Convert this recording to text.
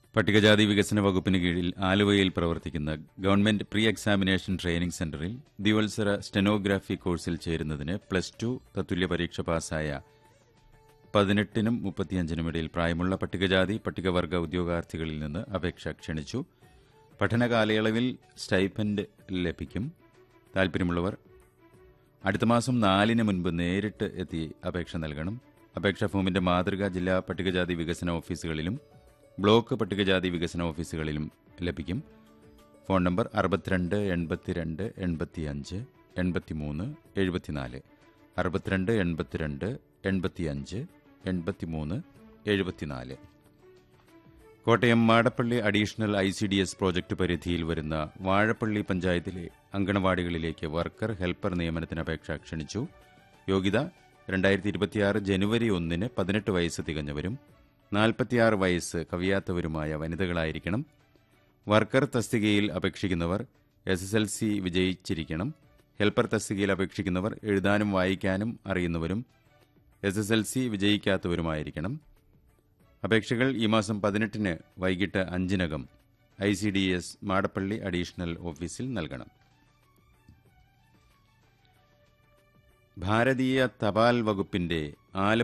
പട്ടികജാതി വികസന വകുപ്പിന് കീഴിൽ ആലുവയിൽ പ്രവർത്തിക്കുന്ന ഗവൺമെന്റ് പ്രീ എക്സാമിനേഷൻ ട്രെയിനിംഗ് സെന്ററിൽ ദിവത്സര സ്റ്റെനോഗ്രാഫി കോഴ്സിൽ ചേരുന്നതിന് പ്ലസ് ടു തത്തുല്യ പരീക്ഷ പാസ്സായ പതിനെട്ടിനും മുപ്പത്തിയഞ്ചിനും ഇടയിൽ പ്രായമുള്ള പട്ടികജാതി പട്ടികവർഗ ഉദ്യോഗാർത്ഥികളിൽ നിന്ന് അപേക്ഷ ക്ഷണിച്ചു പഠന കാലയളവിൽ സ്റ്റൈപ്പൻഡ് ലഭിക്കും താൽപ്പര്യമുള്ളവർ അടുത്ത മാസം നാലിന് മുൻപ് നേരിട്ട് എത്തി അപേക്ഷ നൽകണം അപേക്ഷാ ഫോമിന്റെ മാതൃക ജില്ലാ പട്ടികജാതി വികസന ഓഫീസുകളിലും ബ്ലോക്ക് പട്ടികജാതി വികസന ഓഫീസുകളിലും ലഭിക്കും ഫോൺ നമ്പർ അറുപത്തിരണ്ട് എൺപത്തിരണ്ട് എൺപത്തിയഞ്ച് എൺപത്തിമൂന്ന് എഴുപത്തിനാല് അറുപത്തിരണ്ട് എൺപത്തിരണ്ട് എൺപത്തിയഞ്ച് എൺപത്തിമൂന്ന് എഴുപത്തിനാല് Kottayam Madappally additional I C D S project പരിധിയിൽ വരുന്ന വാഴപ്പള്ളി പഞ്ചായത്തിലെ അങ്കണവാടികളിലേക്ക് വർക്കർ ഹെൽപ്പർ നിയമനത്തിന് അപേക്ഷ ക്ഷണിച്ചു യോഗ്യത രണ്ടായിരത്തി ഇരുപത്തിയാറ് ജനുവരി ഒന്നിന് പതിനെട്ട് വയസ്സ് തികഞ്ഞവരും നാൽപ്പത്തിയാറ് വയസ്സ് കവിയാത്തവരുമായ വനിതകളായിരിക്കണം വർക്കർ തസ്തികയിൽ അപേക്ഷിക്കുന്നവർ എസ് എസ് എൽ സി വിജയിച്ചിരിക്കണം ഹെൽപ്പർ തസ്തികയിൽ അപേക്ഷിക്കുന്നവർ എഴുതാനും വായിക്കാനും അറിയുന്നവരും എസ് എസ് എൽ സി വിജയിക്കാത്തവരുമായിരിക്കണം അപേക്ഷകൾ ഈ മാസം പതിനെട്ടിന് വൈകിട്ട് അഞ്ചിനകം I C D S Madappally additional ഓഫീസിൽ നൽകണം ഭാരതീയ തപാൽ വകുപ്പിന്റെ ആലപ്പുഴ